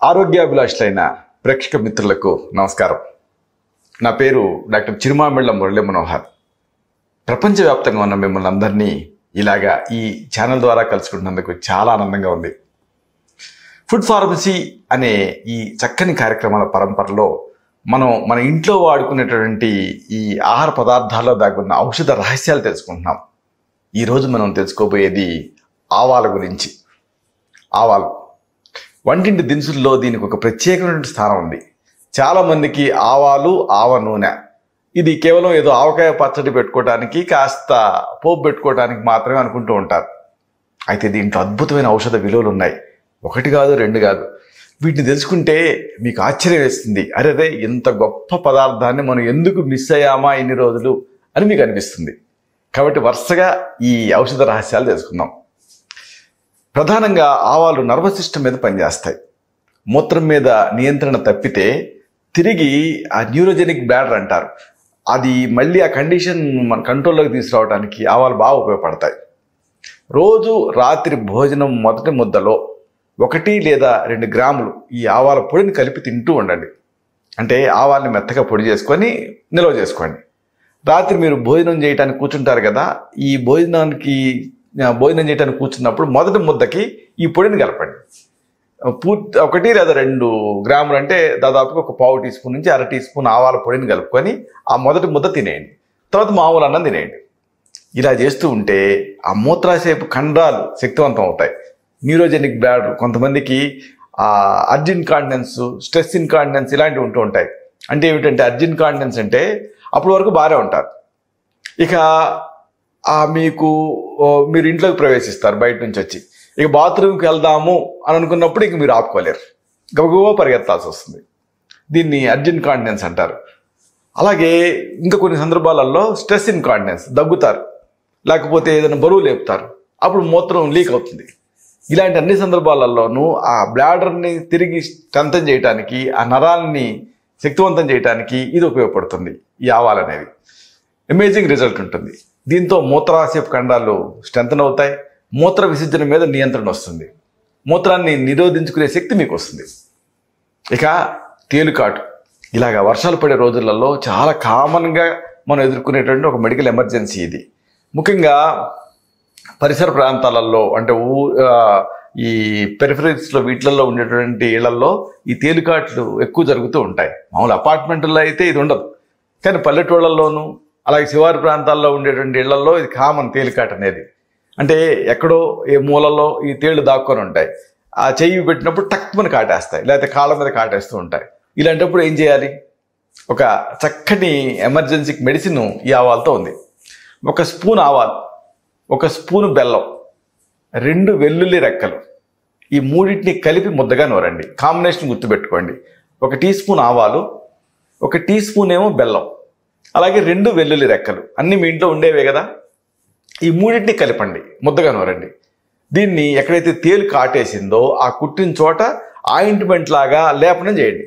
ఆరోగ్యాభిలాషులైన ప్రేక్షక మిత్రులకు నమస్కారం నా పేరు డాక్టర్ చిరుమామిళ్ళ మురళీ మనోహర్ ప్రపంచవ్యాప్తంగా ఉన్న మిమ్మల్ని అందరినీ ఇలాగా ఈ ఛానల్ ద్వారా కలుసుకుంటున్నందుకు చాలా ఆనందంగా ఉంది ఫుడ్ ఫార్మసీ అనే ఈ చక్కని కార్యక్రమాల పరంపరలో మనం మన ఇంట్లో వాడుకునేటటువంటి ఈ ఆహార పదార్థాల్లో దాగున్న ఔషధ రహస్యాలు తెలుసుకుంటున్నాం ఈరోజు మనం తెలుసుకోబోయేది ఆవాల గురించి ఆవాలు వంటింటి దినుసుల్లో దీనికి ఒక ప్రత్యేకమైన స్థానం ఉంది చాలామందికి ఆవాలు ఆవ నూనె ఇది కేవలం ఏదో ఆవకాయ పచ్చడి పెట్టుకోవడానికి కాస్త పోపు పెట్టుకోవడానికి మాత్రమే అనుకుంటూ ఉంటారు అయితే దీంట్లో అద్భుతమైన ఔషధ విలువలు ఉన్నాయి ఒకటి కాదు రెండు కాదు వీటిని తెలుసుకుంటే మీకు ఆశ్చర్యం వేస్తుంది అరే అదే ఇంత గొప్ప పదార్థాన్ని మనం ఎందుకు మిస్ అయ్యామా ఇన్ని రోజులు అని మీకు అనిపిస్తుంది కాబట్టి వరుసగా ఈ ఔషధ రహస్యాలు తెలుసుకుందాం ప్రధానంగా ఆవాలు నర్వస్ సిస్టమ్ మీద పనిచేస్తాయి మూత్రం మీద నియంత్రణ తప్పితే తిరిగి ఆ న్యూరోజెనిక్ బ్లాడర్ అంటారు అది మళ్ళీ ఆ కండిషన్ మన కంట్రోల్లోకి తీసుకురావడానికి ఆవాలు బాగా ఉపయోగపడతాయి రోజు రాత్రి భోజనం మొదటి ముద్దలో ఒకటి లేదా రెండు గ్రాములు ఈ ఆవాల పొడిని కలిపి తింటూ ఉండండి అంటే ఆవాల్ని మెత్తగా పొడి చేసుకొని నిల్వ చేసుకోండి రాత్రి మీరు భోజనం చేయడానికి కూర్చుంటారు కదా ఈ భోజనానికి ఆ, భోజనం చేయడానికి కూర్చున్నప్పుడు మొదటి ముద్దకి ఈ పొడిని కలపండి పూర్తి ఒకటి లేదా రెండు గ్రాములు అంటే దాదాపుగా ఒక పావు టీ స్పూన్ నుంచి అర టీ స్పూన్ ఆవాల పొడిని కలుపుకొని ఆ మొదటి ముద్ద తినేయండి తర్వాత మామూలు అన్నం తినేయండి ఇలా చేస్తూ ఉంటే ఆ మూత్రాశయపు ఖండాలు శక్తివంతం అవుతాయి న్యూరోజెనిక్ బ్లాడర్ కొంతమందికి ఆ అర్జిన్ కాండినెన్స్ స్ట్రెస్ ఇన్కాండినెన్స్ ఇలాంటివి ఉంటూ ఉంటాయి అంటే ఏమిటంటే అర్జిన్ కాండినెన్స్ అంటే అప్పటి వరకు బాగానే ఉంటారు ఇక ఆ మీకు ఓ, మీరు ఇంట్లోకి ప్రవేశిస్తారు బయట నుంచి వచ్చి ఇక బాత్రూమ్కి వెళ్దాము అని అనుకున్నప్పుడు ఇక మీరు ఆపుకోలేరు గబగబా పరిగెత్తాల్సి వస్తుంది దీన్ని అర్జెంట్ కాంటినెన్స్ అంటారు అలాగే ఇంకా కొన్ని సందర్భాలలో స్ట్రెస్ ఇన్కాంటినెన్స్ దగ్గుతారు లేకపోతే ఏదైనా బరువు లేపుతారు అప్పుడు మూత్రం లీక్ అవుతుంది ఇలాంటి అన్ని సందర్భాలలోనూ ఆ బ్లాడర్ని తిరిగి స్ట్రెంథన్ చేయడానికి ఆ నరాల్ని శక్తివంతం చేయడానికి ఇది ఉపయోగపడుతుంది ఈ ఆవాలు అనేవి అమేజింగ్ రిజల్ట్ ఉంటుంది దీంతో మూత్రాశయపు ఖండాలు స్ట్రెంథన్ అవుతాయి మూత్ర విసర్జన మీద నియంత్రణ వస్తుంది మూత్రాన్ని నిరోధించుకునే శక్తి మీకు వస్తుంది ఇక తేలుకాటు ఇలాగ వర్షాలు పడే రోజులలో చాలా కామన్గా మనం ఎదుర్కొనేటువంటి ఒక మెడికల్ ఎమర్జెన్సీ ఇది ముఖ్యంగా పరిసర ప్రాంతాలలో అంటే ఊ ఆ, ఈ పెరిఫరీస్లో వీటిలలో ఉండేటువంటి ఇళ్లలో ఈ తేలికాట్లు ఎక్కువ జరుగుతూ ఉంటాయి మామూలు అపార్ట్మెంట్లో అయితే ఇది ఉండదు కానీ పల్లెటూళ్ళల్లోనూ అలాగే శివారు ప్రాంతాల్లో ఉండేటువంటి ఇళ్లలో ఇది కామన్ తేలికాట్ అనేది అంటే ఎక్కడో ఏ మూలలో ఈ తేళ్లు దాక్కొని ఉంటాయి ఆ చెయ్యి పెట్టినప్పుడు టక్మని కాటేస్తాయి లేకపోతే కాళ్ళ మీద కాటేస్తూ ఉంటాయి ఇలాంటప్పుడు ఏం చేయాలి ఒక చక్కని ఎమర్జెన్సీకి మెడిసిన్ ఈ ఆవాలతో ఉంది ఒక స్పూన్ ఆవాలు ఒక స్పూను బెల్లం రెండు వెల్లుల్లి రెక్కలు ఈ మూడింటిని కలిపి ముద్దగా నూరండి కాంబినేషన్ గుర్తుపెట్టుకోండి ఒక టీ స్పూన్ ఆవాలు ఒక టీ స్పూన్ ఏమో బెల్లం అలాగే రెండు వెల్లుల్లి రెక్కలు అన్నీ మీ ఇంట్లో ఉండేవే కదా ఈ మూడింటిని కలపండి ముద్దగా నూరండి దీన్ని ఎక్కడైతే తేలు కాటేసిందో ఆ కుట్టిన చోట ఆయింట్మెంట్ లాగా లేపనం చేయండి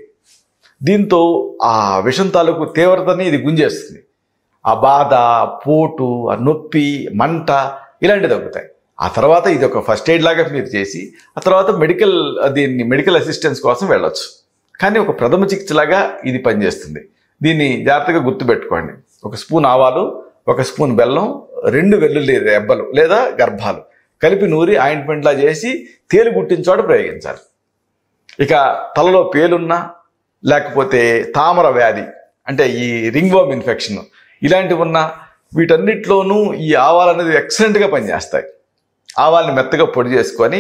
దీంతో ఆ విషం తాలూకు తీవ్రతని ఇది గుంజేస్తుంది ఆ బాధ పోటు ఆ నొప్పి మంట ఇలాంటివి తగ్గుతాయి ఆ తర్వాత ఇది ఒక ఫస్ట్ ఎయిడ్ లాగా మీరు చేసి ఆ తర్వాత మెడికల్ దీన్ని మెడికల్ అసిస్టెన్స్ కోసం వెళ్ళొచ్చు కానీ ఒక ప్రథమ చికిత్స లాగా ఇది పనిచేస్తుంది దీన్ని జాగ్రత్తగా గుర్తుపెట్టుకోండి ఒక స్పూన్ ఆవాలు ఒక స్పూన్ బెల్లం రెండు వెల్లుల్లి రెబ్బలు లేదా గర్భాలు కలిపి నూరి ఆయింట్మెంట్లా చేసి తేలు గుట్టిన చోట ప్రయోగించాలి ఇక తలలో పేలున్నా లేకపోతే తామర వ్యాధి అంటే ఈ రింగ్ వామ్ ఇన్ఫెక్షన్ ఇలాంటివి ఉన్న వీటన్నిటిలోనూ ఈ ఆవాలు అనేది ఎక్సలెంట్గా పనిచేస్తాయి ఆవాల్ని మెత్తగా పొడి చేసుకొని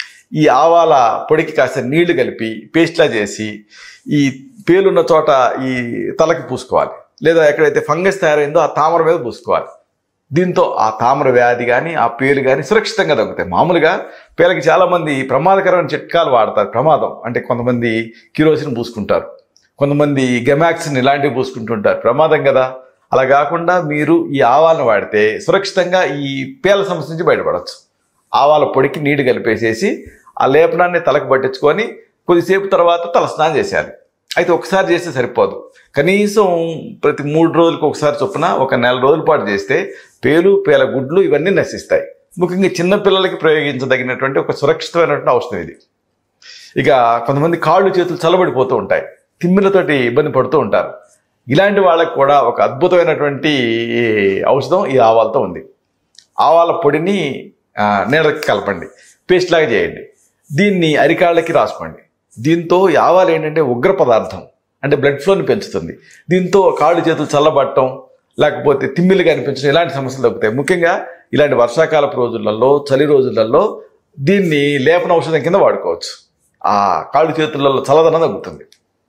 ఈ ఆవాల పొడికి కాస్త నీళ్లు కలిపి పేస్ట్లా చేసి ఈ పేలున్న చోట ఈ తలకి పూసుకోవాలి లేదా ఎక్కడైతే ఫంగస్ తయారైందో ఆ తామర మీద పూసుకోవాలి దీంతో ఆ తామర వ్యాధి కానీ ఆ పేలు కానీ సురక్షితంగా తగ్గుతాయి మామూలుగా పేలకి చాలామంది ప్రమాదకరమైన చిట్కాలు వాడతారు ప్రమాదం అంటే కొంతమంది కిరోసిన్ పూసుకుంటారు కొంతమంది గెమాక్సిన్ ఇలాంటివి పూసుకుంటుంటారు ప్రమాదం కదా అలా కాకుండా మీరు ఈ ఆవాలను వాడితే సురక్షితంగా ఈ పేల సమస్య నుంచి బయటపడవచ్చు ఆవాల పొడికి నీళ్లు కలిపేసేసి ఆ లేపనాన్ని తలకు పట్టించుకొని కొద్దిసేపు తర్వాత తలస్నానం చేసేయాలి అయితే ఒకసారి చేస్తే సరిపోదు కనీసం ప్రతి మూడు రోజులకు ఒకసారి చొప్పున ఒక నెల రోజుల పాటు చేస్తే పేలు పేల గుడ్లు ఇవన్నీ నశిస్తాయి ముఖ్యంగా చిన్న పిల్లలకి ప్రయోగించదగినటువంటి ఒక సురక్షితమైనటువంటి ఔషధం ఇది ఇక కొంతమంది కాళ్ళు చేతులు చల్లబడిపోతూ ఉంటాయి తిమ్మిలతోటి ఇబ్బంది పడుతూ ఉంటారు ఇలాంటి వాళ్ళకి కూడా ఒక అద్భుతమైనటువంటి ఔషధం ఈ ఆవాలతో ఉంది ఆవాల పొడిని ఆ, నీళ్ళకి కలపండి పేస్ట్ లాగా చేయండి దీన్ని అరికాళ్ళకి రాసుకోండి దీంతో ఈ ఆవాలు ఏంటంటే ఉగ్ర పదార్థం అంటే బ్లడ్ ఫ్లోని పెంచుతుంది దీంతో కాళ్ళు చేతులు చల్లబట్టడం లేకపోతే తిమ్మిలు కనిపించడం ఇలాంటి సమస్యలు తగ్గుతాయి ముఖ్యంగా ఇలాంటి వర్షాకాలపు రోజులలో చలి రోజులలో దీన్ని లేపన ఔషధం కింద వాడుకోవచ్చు ఆ కాళ్ళు చేతులలో చల్లదనం తగ్గుతుంది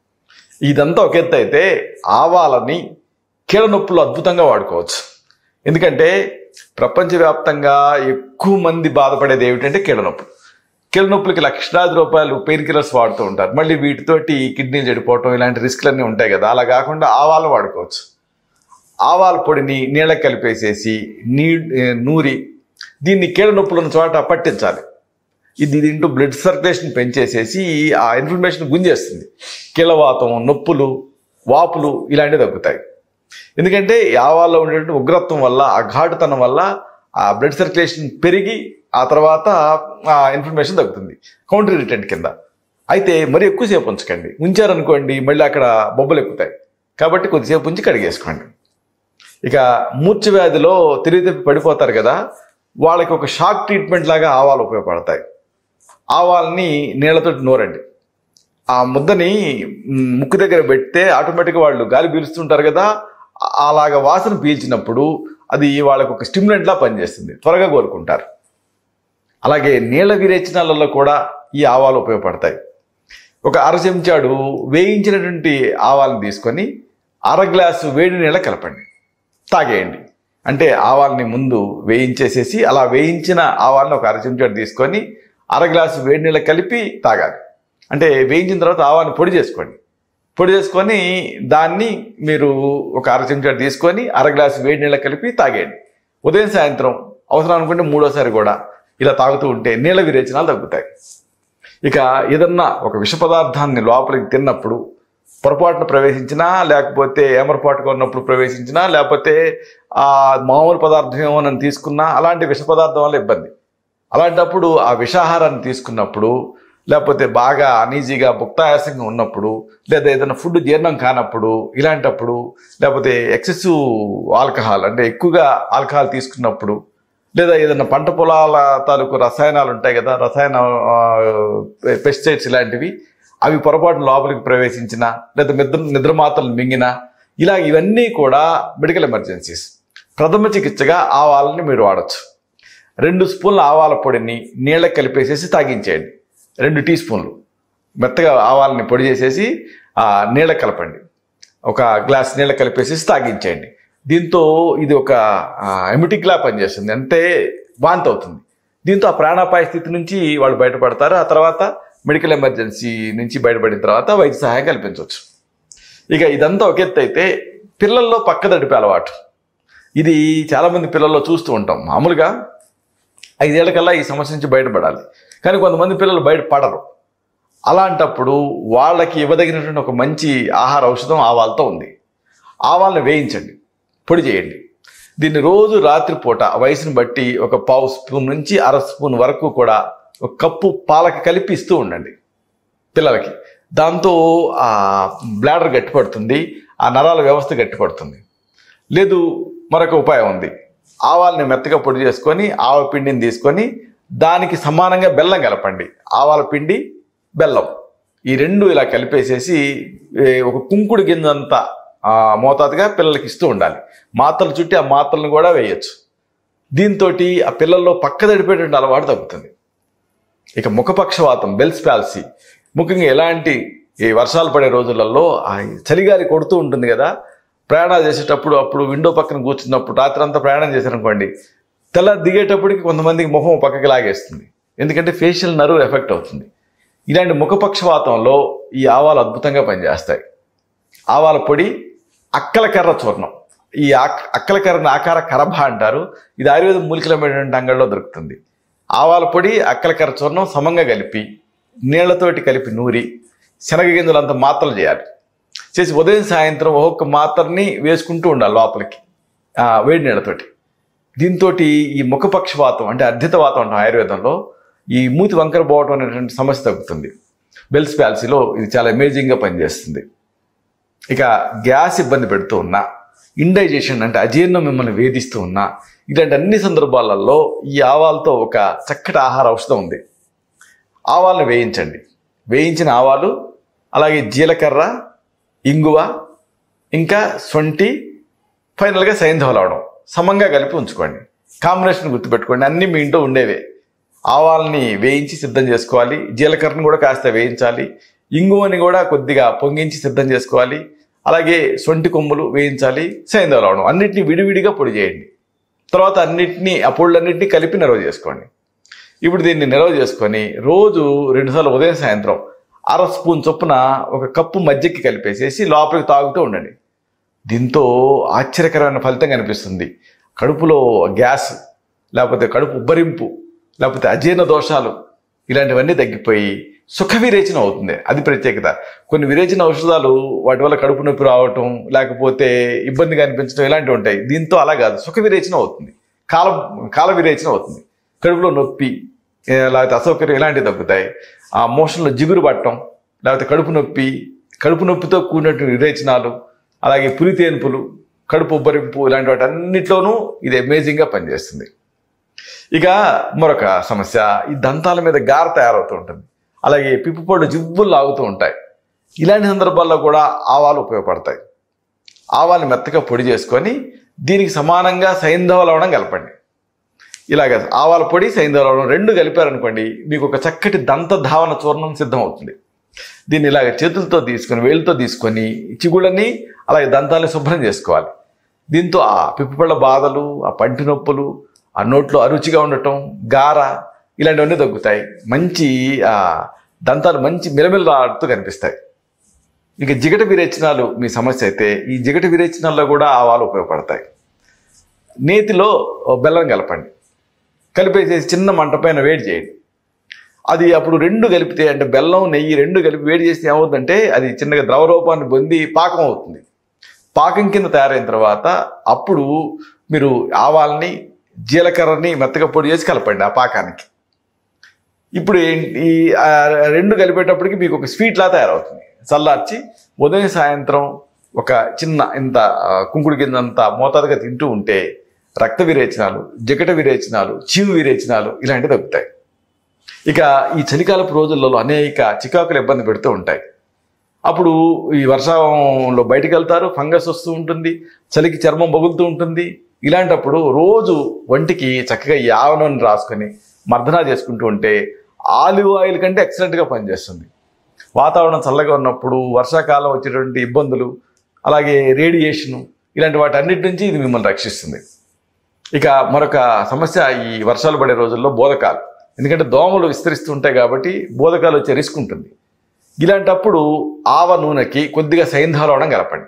ఇదంతా ఒక ఎత్తు అయితే ఆవాలని కీళ్ళ నొప్పులు అద్భుతంగా వాడుకోవచ్చు ఎందుకంటే ప్రపంచవ్యాప్తంగా ఎక్కువ మంది బాధపడేది ఏమిటంటే కీళ్ళ నొప్పులు కీళ్ళ నొప్పులకి లక్షలాది రూపాయలు పెయిన్ కిల్లర్స్ వాడుతూ ఉంటారు మళ్ళీ వీటితోటి కిడ్నీలు చెడిపోవటం ఇలాంటి రిస్క్లన్నీ ఉంటాయి కదా అలా కాకుండా ఆవాలు వాడుకోవచ్చు ఆవాల పొడిని నీళ్ళకి కలిపేసేసి నీ ఏ, నూరి దీన్ని కీళ్ళ నొప్పులు ఉన్న చోట పట్టించాలి ఇది దీంట్లో బ్లడ్ సర్క్యులేషన్ పెంచేసేసి ఆ ఇన్ఫ్లమేషన్ గుంజేస్తుంది కీళ్ళవాతం నొప్పులు వాపులు ఇలాంటివి తగ్గుతాయి ఎందుకంటే ఈ ఆవాల్లో ఉండేటువంటి ఉగ్రత్వం వల్ల ఆ ఘాటుతనం వల్ల ఆ బ్లడ్ సర్క్యులేషన్ పెరిగి ఆ తర్వాత ఆ ఇన్ఫ్లమేషన్ తగ్గుతుంది కౌంటర్ ఇరిటెంట్ కింద అయితే మరి ఎక్కువసేపు ఉంచకండి ఉంచారనుకోండి మళ్ళీ అక్కడ బొబ్బలు ఎక్కుతాయి కాబట్టి కొద్దిసేపు ఉంచి కడిగేసుకోండి ఇక మూర్ఛ వ్యాధిలో తిరిగి తిప్పి పడిపోతారు కదా వాళ్ళకి ఒక షాక్ ట్రీట్మెంట్ లాగా ఆవాలు ఉపయోగపడతాయి ఆవాల్ని నీళ్ళతో నూరండి ఆ ముద్దని మ్, ముక్కు దగ్గర పెడితే ఆటోమేటిక్గా వాళ్ళు గాలి పీలుస్తుంటారు కదా ఆ- అలాగ వాసన పీల్చినప్పుడు అది వాళ్ళకు ఒక స్టిమ్యులెంట్లా పనిచేస్తుంది త్వరగా కోరుకుంటారు అలాగే నీళ్ళ విరేచనాలలో కూడా ఈ ఆవాలు ఉపయోగపడతాయి ఒక అర చెంచాడు వేయించినటువంటి ఆవాలను తీసుకొని అర గ్లాసు వేడి నీళ్ళ కలపండి తాగేయండి అంటే ఆవాల్ని ముందు వేయించేసేసి అలా వేయించిన ఆవాలను ఒక అర చెంచాడు తీసుకొని అర గ్లాసు వేడి నీళ్ళ కలిపి తాగాలి అంటే వేయించిన తర్వాత ఆవాలను పొడి చేసుకోండి పొడి చేసుకొని దాన్ని మీరు ఒక అర చెంచాడు తీసుకొని అర గ్లాసు వేడి నీళ్ళ కలిపి తాగేయండి ఉదయం సాయంత్రం అవసరం అనుకుంటే మూడోసారి కూడా ఇలా తాగుతూ ఉంటే నీళ్ళ విరేచనాలు తగ్గుతాయి ఇక ఏదన్నా ఒక విష పదార్థాన్ని లోపలికి తిన్నప్పుడు పొరపాటున ప్రవేశించినా లేకపోతే ఏమరపాటుగా ఉన్నప్పుడు ప్రవేశించినా లేకపోతే ఆ మామూలు పదార్థం ఏమో నన్ను తీసుకున్నా అలాంటి విష పదార్థం వల్ల ఇబ్బంది అలాంటప్పుడు ఆ విషాహారాన్ని తీసుకున్నప్పుడు లేకపోతే బాగా అనీజీగా భుక్తాయాసంగా ఉన్నప్పుడు లేదా ఏదైనా ఫుడ్ జీర్ణం కానప్పుడు ఇలాంటప్పుడు లేకపోతే ఎక్సెసివ్ ఆల్కహాల్ అంటే ఎక్కువగా ఆల్కహాల్ తీసుకున్నప్పుడు లేదా ఏదైనా పంట పొలాల తాలూకు రసాయనాలు ఉంటాయి కదా రసాయన పెస్టిసైడ్స్ ఇలాంటివి అవి పొరపాటు లోపలికి ప్రవేశించిన లేదా నిద్ర నిద్ర మాత్రలు మింగిన ఇలా ఇవన్నీ కూడా మెడికల్ ఎమర్జెన్సీస్ ప్రథమ చికిత్సగా ఆవాలని మీరు వాడచ్చు రెండు స్పూన్ల ఆవాల పొడిని నీళ్ళకి కలిపేసేసి తాగించేయండి రెండు టీ స్పూన్లు మెత్తగా ఆవాలని పొడి చేసేసి ఆ నీళ్ళకి కలపండి ఒక గ్లాస్ నీళ్ళ కలిపేసేసి తాగించేయండి దీంతో ఇది ఒక ఎమిటిక్లా పనిచేస్తుంది అంటే వాంతి అవుతుంది దీంతో ఆ ప్రాణాపాయ స్థితి నుంచి వాళ్ళు బయటపడతారు ఆ తర్వాత మెడికల్ ఎమర్జెన్సీ నుంచి బయటపడిన తర్వాత వైద్య సహాయం కల్పించవచ్చు ఇక ఇదంతా ఒక ఎత్తు అయితే పిల్లల్లో పక్క దడిపే అలవాటు ఇది చాలామంది పిల్లల్లో చూస్తూ ఉంటాం మామూలుగా ఐదేళ్లకల్లా ఈ సమస్య నుంచి బయటపడాలి కానీ కొంతమంది పిల్లలు బయటపడరు అలాంటప్పుడు వాళ్ళకి ఇవ్వదగినటువంటి ఒక మంచి ఆహార ఔషధం ఆవాలతో ఉంది ఆవాలను వేయించండి పొడి చేయండి దీన్ని రోజు రాత్రిపూట వయసును బట్టి ఒక పావు స్పూన్ నుంచి అర స్పూన్ వరకు కూడా ఒక కప్పు పాలకి కలిపి ఇస్తూ ఉండండి పిల్లలకి దాంతో ఆ బ్లాడర్ గట్టిపడుతుంది ఆ నరాల వ్యవస్థ గట్టిపడుతుంది లేదు మరొక ఉపాయం ఉంది ఆవాల్ని మెత్తగా పొడి చేసుకొని ఆవ పిండిని తీసుకొని దానికి సమానంగా బెల్లం కలపండి ఆవాల పిండి బెల్లం ఈ రెండు ఇలా కలిపేసేసి ఏ, ఒక కుంకుడు గింజంత ఆ, మోతాదుగా పిల్లలకి ఇస్తూ ఉండాలి మాత్రలు చుట్టి ఆ మాత్రలను కూడా వేయచ్చు దీంతో ఆ పిల్లల్లో పక్క తడిపేటువంటి అలవాటు తగ్గుతుంది ఇక ముఖపక్షవాతం బెల్స్ పాల్సీ ముఖ్యంగా ఎలాంటి ఈ వర్షాలు పడే రోజులలో ఆ చలిగాలి కొడుతూ ఉంటుంది కదా ప్రయాణాలు చేసేటప్పుడు అప్పుడు విండో పక్కన కూర్చున్నప్పుడు రాత్రి అంతా ప్రయాణం చేశారనుకోండి తెల్ల దిగేటప్పటికి కొంతమందికి ముఖం పక్కకి లాగేస్తుంది ఎందుకంటే ఫేషియల్ నర్వ్ ఎఫెక్ట్ అవుతుంది ఇలాంటి ముఖపక్షవాతంలో ఈ ఆవాలు అద్భుతంగా పనిచేస్తాయి ఆవాల పొడి అక్కల కర్ర చూర్ణం ఈ ఆక్- అక్కల కర్రని ఆకార కరభ అంటారు ఇది ఆయుర్వేద మూలికలమైనటువంటి అంగడిలో దొరుకుతుంది ఆవాల పొడి అక్కల కర్ర చూర్ణం సమంగా కలిపి నీళ్లతోటి కలిపి నూరి శనగ గింజలంత మాత్రలు చేయాలి చేసి ఉదయం సాయంత్రం ఒక్కొక్క మాత్రని వేసుకుంటూ ఉండాలి లోపలికి ఆ, వేడి నీళ్ళతోటి దీంతో ఈ ముఖపక్షవాతం అంటే అర్ధితవాతం అంటాం ఆయుర్వేదంలో ఈ మూతి వంకర పోవటం అనేటువంటి సమస్య తగ్గుతుంది బెల్స్ ప్యాల్సీలో ఇది చాలా అమేజింగ్గా పనిచేస్తుంది ఇక గ్యాస్ ఇబ్బంది పెడుతూ ఉన్నా ఇండైజెషన్ అంటే అజీర్ణం మిమ్మల్ని వేధిస్తూ ఉన్నా ఇలాంటి అన్ని సందర్భాలలో ఈ ఆవాలతో ఒక చక్కటి ఆహార ఔషధం ఉంది ఆవాలను వేయించండి వేయించిన ఆవాలు అలాగే జీలకర్ర ఇంగువ ఇంకా సొంటి ఫైనల్గా సైంధవ లవడం సమంగా కలిపి ఉంచుకోండి కాంబినేషన్ గుర్తుపెట్టుకోండి అన్నీ మీ ఇంట్లో ఉండేవే ఆవాల్ని వేయించి సిద్ధం చేసుకోవాలి జీలకర్రను కూడా కాస్త వేయించాలి ఇంగువని కూడా కొద్దిగా పొంగించి సిద్ధం చేసుకోవాలి అలాగే సొంటి కొమ్ములు వేయించాలి సైంధవ లవడం అన్నిటిని విడివిడిగా పొడి చేయండి తర్వాత అన్నిటినీ ఆ పొళ్ళన్నింటినీ కలిపి నిల్వ చేసుకోండి ఇప్పుడు దీన్ని నిల్వ చేసుకొని రోజు రెండుసార్లు ఉదయం సాయంత్రం అర స్పూన్ చొప్పున ఒక కప్పు మజ్జిగకి కలిపేసేసి లోపలికి తాగుతూ ఉండండి దీంతో ఆశ్చర్యకరమైన ఫలితం కనిపిస్తుంది కడుపులో గ్యాస్ లేకపోతే కడుపు ఉబ్బరింపు లేకపోతే అజీర్ణ దోషాలు ఇలాంటివన్నీ తగ్గిపోయి సుఖ విరేచన అవుతుంది అది ప్రత్యేకత కొన్ని విరేచన ఔషధాలు వాటి వల్ల కడుపు నొప్పి రావటం లేకపోతే ఇబ్బందిగా అనిపించడం ఇలాంటివి ఉంటాయి దీంతో అలా కాదు సుఖ విరేచన అవుతుంది కాల కాల విరేచన అవుతుంది కడుపులో నొప్పి ఏ, లేకపోతే అసౌకర్యం ఇలాంటివి తగ్గుతాయి ఆ మోషన్లో జిగురు పట్టడం లేకపోతే కడుపు నొప్పి కడుపు నొప్పితో కూడినటువంటి విరేచనాలు అలాగే పులి తేన్పులు కడుపు ఉబ్బరింపు ఇలాంటి వాటి అన్నిట్లోనూ ఇది అమేజింగ్గా పనిచేస్తుంది ఇక మరొక సమస్య ఈ దంతాల మీద గార తయారవుతూ ఉంటుంది అలాగే పిప్పుపళ్ళు జివ్వులు లాగుతూ ఉంటాయి ఇలాంటి సందర్భాల్లో కూడా ఆవాలు ఉపయోగపడతాయి ఆవాలు మెత్తగా పొడి చేసుకొని దీనికి సమానంగా సైంధవ లవణం కలపండి ఇలాగ ఆవాల పొడి సైంధవ లవణం రెండు కలిపారనుకోండి మీకు ఒక చక్కటి దంత ధావన చూర్ణం సిద్ధం అవుతుంది దీన్ని ఇలాగ చేతులతో తీసుకొని వేలుతో తీసుకొని చిగుళ్ళని అలాగే దంతాన్ని శుభ్రం చేసుకోవాలి దీంతో ఆ పిప్పుపళ్ళ బాధలు ఆ పంటి నొప్పులు ఆ నోట్లో అరుచిగా ఉండటం గార ఇలాంటివన్నీ తగ్గుతాయి మంచి ఆ దంతాలు మంచి మిలమిలలాడుతూ కనిపిస్తాయి ఇక జిగట విరేచనాలు మీ సమస్య అయితే ఈ జిగట విరేచనాల్లో కూడా ఆవాలు ఉపయోగపడతాయి నేతిలో బెల్లం కలపండి కలిపేసేసి చిన్న మంట పైన వేడి చేయండి అది అప్పుడు రెండు కలిపితే అంటే బెల్లం నెయ్యి రెండు కలిపి వేడి చేస్తే ఏమవుతుందంటే అది చిన్నగా ద్రవ రూపాన్ని పొంది పాకం అవుతుంది పాకం కింద తయారైన తర్వాత అప్పుడు మీరు ఆవాల్ని జీలకర్రని మెత్తగా పొడి చేసి కలపండి ఆ పాకానికి ఇప్పుడు ఏంటి ఈ ఆ రెండు కలిపేటప్పటికి మీకు ఒక స్వీట్ లా తయారవుతుంది చల్లార్చి ఉదయం సాయంత్రం ఒక చిన్న ఇంత ఆ, కుంకుడు కిందంత మోతాదుగా తింటూ ఉంటే రక్త విరేచనాలు జగట విరేచనాలు చీము విరేచనాలు ఇలాంటివి తగ్గుతాయి ఇక ఈ చలికాలపు రోజులలో అనేక చికాకులు ఇబ్బంది పెడుతూ ఉంటాయి అప్పుడు ఈ వర్షంలో బయటికి వెళ్తారు ఫంగస్ వస్తూ ఉంటుంది చలికి చర్మం పగులుతూ ఉంటుంది ఇలాంటప్పుడు రోజు వంటికి చక్కగా ఈ ఆవ నూనె రాసుకొని మర్దనా చేసుకుంటూ ఉంటే ఆలివ్ ఆయిల్ కంటే ఎక్సలెంట్గా పనిచేస్తుంది వాతావరణం చల్లగా ఉన్నప్పుడు వర్షాకాలం వచ్చేటువంటి ఇబ్బందులు అలాగే రేడియేషను ఇలాంటి వాటి అన్నిటి నుంచి ఇది మిమ్మల్ని రక్షిస్తుంది ఇక మరొక సమస్య ఈ వర్షాలు పడే రోజుల్లో బోధకాలు ఎందుకంటే దోమలు విస్తరిస్తూ ఉంటాయి కాబట్టి బోధకాలు వచ్చే రిస్క్ ఉంటుంది ఇలాంటప్పుడు ఆవ నూనెకి కొద్దిగా సైంధవ లవణం కలపండి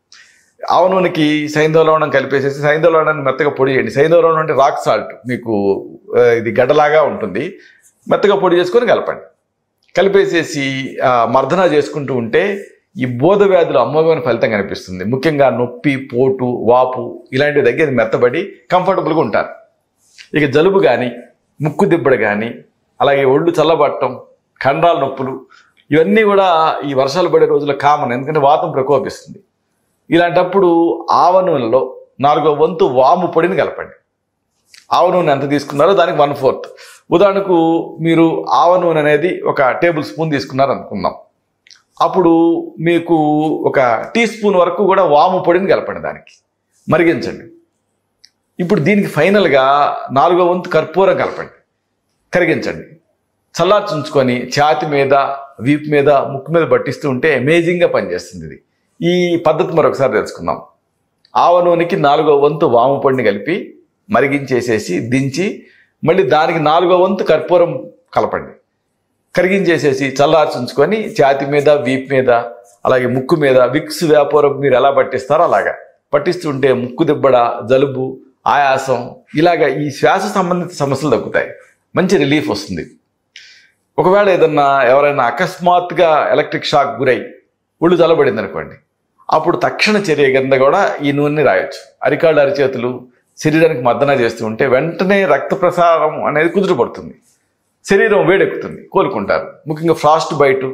ఆవ నూనెకి సైంధవ లవణం కలిపేసేసి సైంధవ లవణాన్ని మెత్తగా పొడి చేయండి సైంధవ లవణం అంటే రాక్ సాల్ట్ మీకు ఆ, ఇది గడ్డలాగా ఉంటుంది మెత్తగా పొడి చేసుకొని కలపండి కలిపేసేసి ఆ, మర్దన చేసుకుంటూ ఉంటే ఈ బోధ వ్యాధులు అమ్మోగమైన ఫలితం కనిపిస్తుంది ముఖ్యంగా నొప్పి పోటు వాపు ఇలాంటి దగ్గర మెత్తబడి కంఫర్టబుల్గా ఉంటారు ఇక జలుబు కానీ ముక్కు దిబ్బడ కానీ అలాగే ఒళ్ళు చల్లబట్టడం కండరాల నొప్పులు ఇవన్నీ కూడా ఈ వర్షాలు పడే రోజుల్లో కామన్ ఎందుకంటే వాతం ప్రకోపిస్తుంది ఇలాంటప్పుడు ఆవ నూనెలో నాలుగో వంతు వాము పొడిని కలపండి ఆవ నూనె ఎంత తీసుకున్నారో దానికి వన్ ఫోర్త్ ఉదాహరణకు మీరు ఆవ నూనె అనేది ఒక టేబుల్ స్పూన్ తీసుకున్నారు అనుకుందాం అప్పుడు మీకు ఒక టీ స్పూన్ వరకు కూడా వాము పొడిని కలపండి దానికి మరిగించండి ఇప్పుడు దీనికి ఫైనల్గా నాలుగో వంతు కర్పూరం కలపండి కరిగించండి చల్లార్చుంచుకొని ఛాతి మీద వీపు మీద ముక్కు మీద పట్టిస్తూ ఉంటే అమేజింగ్గా పనిచేస్తుంది ఇది ఈ పద్ధతి మరొకసారి తెలుసుకుందాం ఆవ నూనెకి నాలుగో వంతు వాము పొడిని కలిపి మరిగించేసేసి దించి మళ్ళీ దానికి నాలుగో వంతు కర్పూరం కలపండి కరిగించేసేసి చల్లార్చుంచుకొని ఛాతి మీద వీపు మీద అలాగే ముక్కు మీద విక్స్ వ్యాపారం మీరు ఎలా పట్టిస్తారో అలాగా పట్టిస్తుంటే ముక్కు దిబ్బడ జలుబు ఆయాసం ఇలాగ ఈ శ్వాస సంబంధిత సమస్యలు తగ్గుతాయి మంచి రిలీఫ్ వస్తుంది ఒకవేళ ఏదన్నా ఎవరైనా అకస్మాత్తుగా ఎలక్ట్రిక్ షాక్ గురై ఒళ్ళు చల్లబడింది అనుకోండి అప్పుడు తక్షణ చర్య కింద కూడా ఈ నూనెని రాయొచ్చు అరికాళ్ళు అరిచేతులు శరీరానికి మద్దన చేస్తూ ఉంటే వెంటనే రక్త ప్రసారం అనేది కుదురుపడుతుంది శరీరం వేడెక్కుతుంది కోలుకుంటారు ముఖ్యంగా ఫ్రాస్ట్ బయట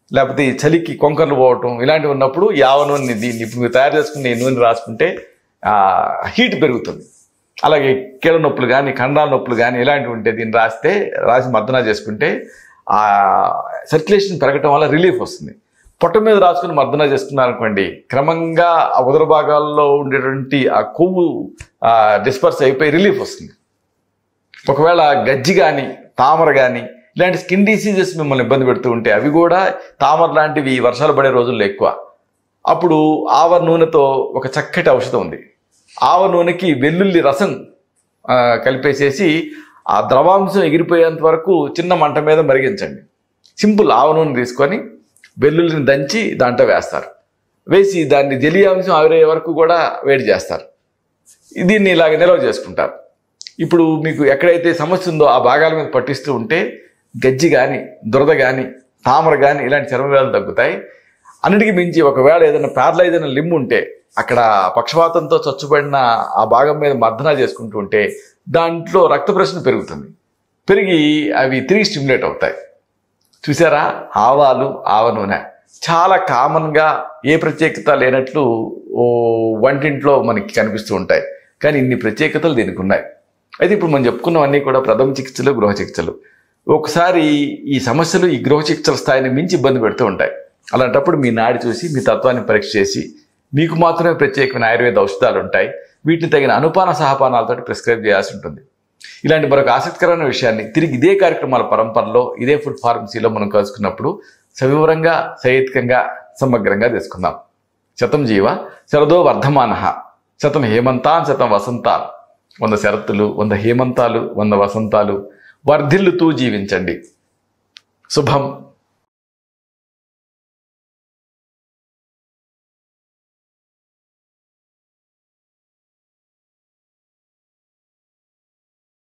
లేకపోతే ఈ చలికి కొంకర్లు పోవటం ఇలాంటివి ఉన్నప్పుడు ఈ ఆవ నూనె దీన్ని ఇప్పుడు మీరు తయారు చేసుకుని ఈ నూనె రాసుకుంటే హీట్ పెరుగుతుంది అలాగే కీళ్ళ నొప్పులు కానీ కండాల నొప్పులు కానీ ఇలాంటివి ఉంటే దీన్ని రాస్తే రాసి మర్దన చేసుకుంటే ఆ సర్క్యులేషన్ పెరగటం వల్ల రిలీఫ్ వస్తుంది పొట్ట మీద రాసుకుని మర్దన చేసుకున్నారనుకోండి క్రమంగా ఆ ఉదర భాగాల్లో ఉండేటువంటి ఆ కొవ్వు డిస్పర్స్ అయిపోయి రిలీఫ్ వస్తుంది ఒకవేళ గజ్జి కానీ తామర కానీ ఇలాంటి స్కిన్ డిసీజెస్ మిమ్మల్ని ఇబ్బంది పెడుతూ ఉంటే అవి కూడా తామర లాంటివి వర్షాలు పడే రోజుల్లో ఎక్కువ అప్పుడు ఆవ నూనెతో ఒక చక్కటి ఔషధం ఉంది ఆవ నూనెకి వెల్లుల్లి రసం ఆ, కలిపేసేసి ఆ ద్రవాంశం ఎగిరిపోయేంత వరకు చిన్న మంట మీద మరిగించండి సింపుల్ ఆవ నూనె తీసుకొని వెల్లుల్లిని దంచి దాంట్లో వేస్తారు వేసి దాన్ని జలీయాంశం ఆవిరయ్యే వరకు కూడా వేడి చేస్తారు దీన్ని ఇలాగ నిల్వ చేసుకుంటారు ఇప్పుడు మీకు ఎక్కడైతే సమస్య ఉందో ఆ భాగాల మీద పట్టిస్తూ ఉంటే గజ్జి కానీ దురద కానీ తామర కానీ ఇలాంటి చర్మ వ్యాధులు తగ్గుతాయి అన్నిటికీ మించి ఒకవేళ ఏదైనా ప్యారలైజ్ అయిన లిమ్ ఉంటే అక్కడ పక్షవాతంతో చచ్చుబడిన ఆ భాగం మీద మర్దన చేసుకుంటూ ఉంటే దాంట్లో రక్త ప్రశ్న పెరుగుతుంది పెరిగి అవి తిరిగి స్టిమ్యులేట్ అవుతాయి చూసారా ఆవాలు ఆవ నూనె చాలా కామన్గా ఏ ప్రత్యేకత లేనట్లు ఓ వంటింట్లో మనకి కనిపిస్తూ ఉంటాయి కానీ ఇన్ని ప్రత్యేకతలు దీనికి ఉన్నాయి అయితే ఇప్పుడు మనం చెప్పుకున్నవన్నీ కూడా ప్రథమ చికిత్సలు గృహ చికిత్సలు ఒకసారి ఈ సమస్యలు ఈ గృహ చికిత్సల స్థాయిని మించి ఇబ్బంది పెడుతూ ఉంటాయి అలాంటప్పుడు మీ నాడి చూసి మీ తత్వాన్ని పరీక్ష చేసి మీకు మాత్రమే ప్రత్యేకమైన ఆయుర్వేద ఔషధాలు ఉంటాయి వీటిని తగిన అనుపాన సహపానాలతో ప్రిస్క్రైబ్ చేయాల్సి ఉంటుంది ఇలాంటి మరొక ఆసక్తికరమైన విషయాన్ని తిరిగి ఇదే కార్యక్రమాల పరంపరలో ఇదే ఫుడ్ ఫార్మసీలో మనం కలుసుకున్నప్పుడు సవివరంగా సైతికంగా సమగ్రంగా తెలుసుకుందాం శతం జీవ శరదో వర్ధమాన శతం హేమంతాన్ శతం వసంతాన్ వంద శరత్తులు వంద హేమంతాలు వంద వసంతాలు వర్ధిల్లుతూ జీవించండి శుభం